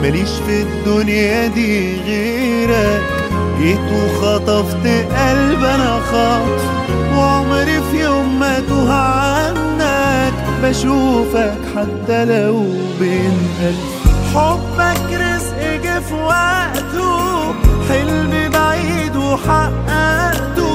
ماليش في الدنيا دي غيرك جيت وخطفت قلب انا خاطف وعمري في يوم ما توه عنك بشوفك حتى لو بين ألف حبك رزق جه في وقته حلم بعيد وحققته